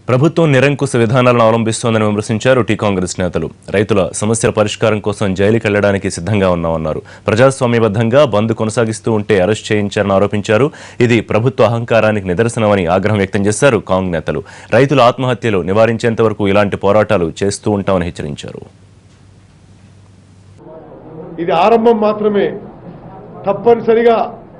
ప్రభుత్వం నిరంకుశ విధానాలను అవలంబిస్తోందని విమర్శించారు టీ కాంగ్రెస్ నేతలు రైతుల సమస్యల పరిష్కారం కోసం జైలుకి వెళ్లడానికి సిద్ధంగా ఉన్నామన్నారు ప్రజాస్వామ్యబద్ధంగా బంద్ కొనసాగిస్తూ ఉంటే అరెస్ట్ చేయించారని ఆరోపించారు ఇది ప్రభుత్వ అహంకారానికి నిదర్శనమని ఆగ్రహం వ్యక్తం చేశారు కాంగ్ నేతలు రైతుల ఆత్మహత్యలు నివారించేంత వరకు ఇలాంటి పోరాటాలు చేస్తూ ఉంటామని హెచ్చరించారు ఇది ఆరంభం మాత్రమే తప్పనిసరిగా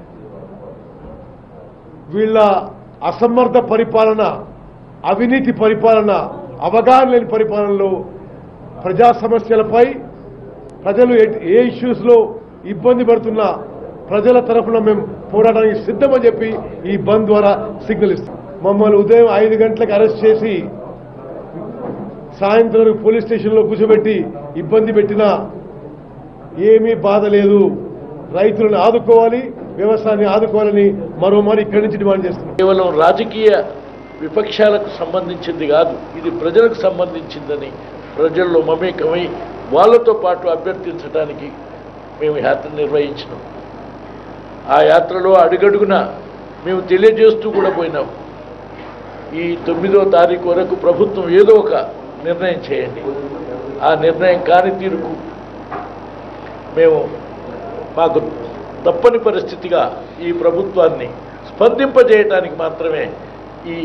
వీళ్ళ అసమర్థ పరిపాలన అవినీతి పరిపాలన అవగాహన లేని పరిపాలనలో ప్రజా సమస్యలపై ప్రజలు ఏ- ఏ ఇష్యూస్లో ఇబ్బంది పడుతున్నా ప్రజల తరఫున మేము పోరాటానికి సిద్ధమని చెప్పి ఈ బంద్ ద్వారా సిగ్నల్ ఇస్తాం మమ్మల్ని ఉదయం ఐదు గంటలకు అరెస్ట్ చేసి సాయంత్రం పోలీస్ స్టేషన్లో కూర్చోబెట్టి ఇబ్బంది పెట్టినా ఏమీ బాధ లేదు రైతులను ఆదుకోవాలి వ్యవసాయాన్ని ఆదుకోవాలని మరోమారి ఇక్కడి నుంచి డిమాండ్ చేస్తున్నాం కేవలం రాజకీయ విపక్షాలకు సంబంధించింది కాదు ఇది ప్రజలకు సంబంధించిందని ప్రజల్లో మమేకమై వాళ్ళతో పాటు అభ్యర్థించడానికి మేము యాత్ర నిర్వహించినాం ఆ యాత్రలో అడుగడుగున మేము తెలియజేస్తూ కూడా పోయినాం ఈ తొమ్మిదో తారీఖు వరకు ప్రభుత్వం ఏదో ఒక నిర్ణయం చేయండి ఆ నిర్ణయం కాని తీరుకు మేము మాకు తప్పని పరిస్థితిగా ఈ ప్రభుత్వాన్ని స్పందింపజేయటానికి మాత్రమే ఈ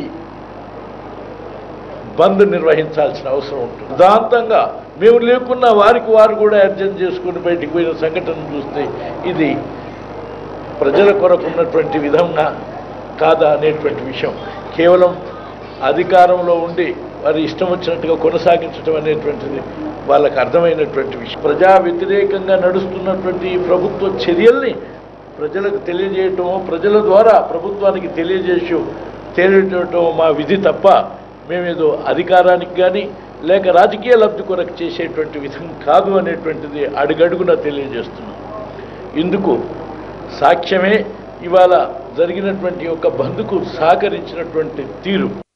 బంద్ నిర్వహించాల్సిన అవసరం ఉంటుంది సిద్ధాంతంగా మేము లేకున్నా వారికి వారు కూడా అర్జెంట్ చేసుకుని బయటికి పోయిన సంఘటన చూస్తే ఇది ప్రజల కొరకు ఉన్నటువంటి విధంగా కాదా అనేటువంటి విషయం కేవలం అధికారంలో ఉండి వారి ఇష్టం వచ్చినట్టుగా కొనసాగించడం అనేటువంటిది వాళ్ళకి అర్థమైనటువంటి విషయం ప్రజా వ్యతిరేకంగా నడుస్తున్నటువంటి ఈ ప్రభుత్వ చర్యల్ని ప్రజలకు తెలియజేయటమో ప్రజల ద్వారా ప్రభుత్వానికి తెలియజేసి తెలియజేయటం మా విధి తప్ప మేమేదో అధికారానికి కానీ లేక రాజకీయ లబ్ధి కొరకు చేసేటువంటి విధం కాదు అనేటువంటిది అడుగడుగునా తెలియజేస్తున్నాం ఇందుకు సాక్ష్యమే ఇవాళ జరిగినటువంటి యొక్క బంధుకు సహకరించినటువంటి తీరు